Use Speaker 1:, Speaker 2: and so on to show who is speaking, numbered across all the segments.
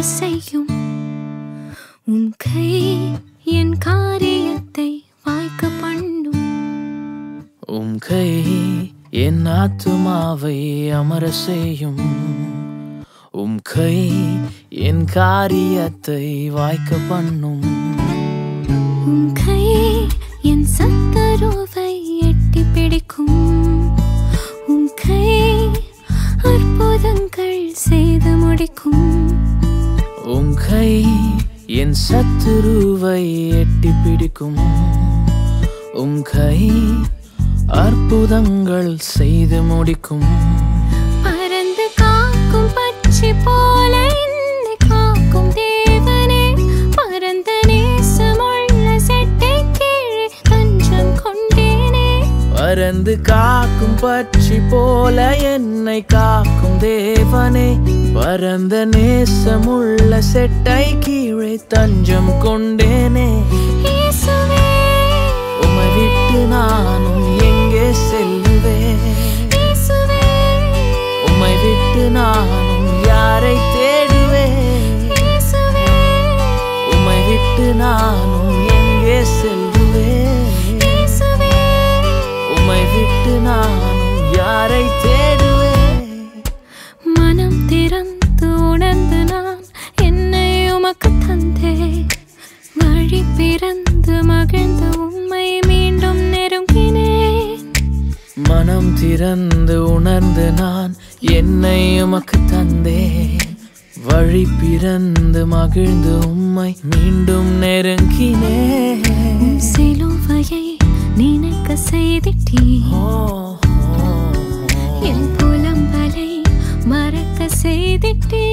Speaker 1: செய்யும் உன் கை என் காரியத்தை வாய்க்க பண்ணும்
Speaker 2: உம் கை என் ஆத்துமாவை அமர செய்யும் உம் கை என் காரியத்தை வாய்க்க பண்ணும்
Speaker 1: உன் கை என் சத்தருவை எட்டி பிடிக்கும் உன் கை அற்புதங்கள் செய்து முடிக்கும்
Speaker 2: உம் கை என் சத்துருவை எட்டி பிடிக்கும் உம் கை அற்புதங்கள் செய்து முடிக்கும்
Speaker 1: பறந்து காக்கும் பட்சி போல என்னை காக்கும் தேவனே பரந்த நேசமுள்ள செட்டை கீழே தஞ்சம் கொண்டேனே
Speaker 2: பறந்து காக்கும் பட்சி போல என்னை காக்கும் தேவனே பரந்த நேசமுள்ள செட்டை கீழே தஞ்சம் கொண்டேனே
Speaker 1: இயேசுவே
Speaker 2: உம்மை விட்டு நானும் எங்கே செல்லுவேன்
Speaker 1: இயேசுவே
Speaker 2: உம்மை விட்டு நானும் யாரை தேடுவேன்
Speaker 1: இயேசுவே
Speaker 2: உம்மை விட்டு நானும் எங்கே செல்லுவேன்
Speaker 1: இயேசுவே
Speaker 2: உம்மை விட்டு நானும் யாரை தேடுவேன்
Speaker 1: மனம் திறந்து உணர்ந்து நான் என்னை உமக்கு தந்தே வழி பிறந்து மகிழ்ந்து உம்மை மீண்டும் நெருங்கினேன்
Speaker 2: மனம் திறந்து உணர்ந்து நான் என்னை உமக்கு தந்தேன் வழி பிறந்து மகிழ்ந்து உம்மை மீண்டும் நெருங்கினேன்
Speaker 1: சிலுவையை நினைக்க செய்திட்டீ
Speaker 2: ஓ, ஓ,
Speaker 1: என் புலம்பலை மறக்க செய்திட்டே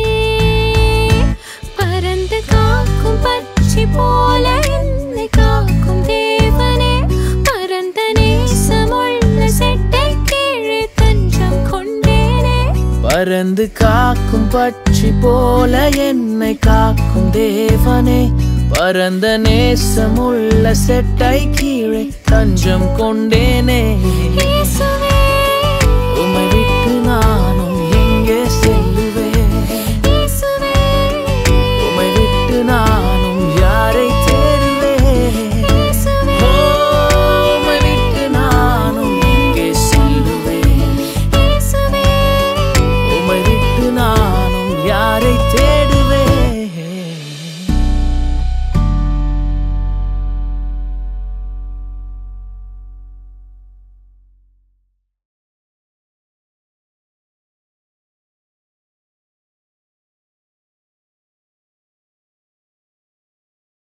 Speaker 1: பறந்து காக்கும் பட்சி போல என்னை காக்கும் தேவனே பரந்த நேசமுள்ள செட்டை கீழே தஞ்சம் கொண்டேனே
Speaker 2: பறந்து காக்கும் பட்சி போல என்னை காக்கும் தேவனே பரந்த நேசமுள்ள செட்டை கீழே தஞ்சம் கொண்டேனே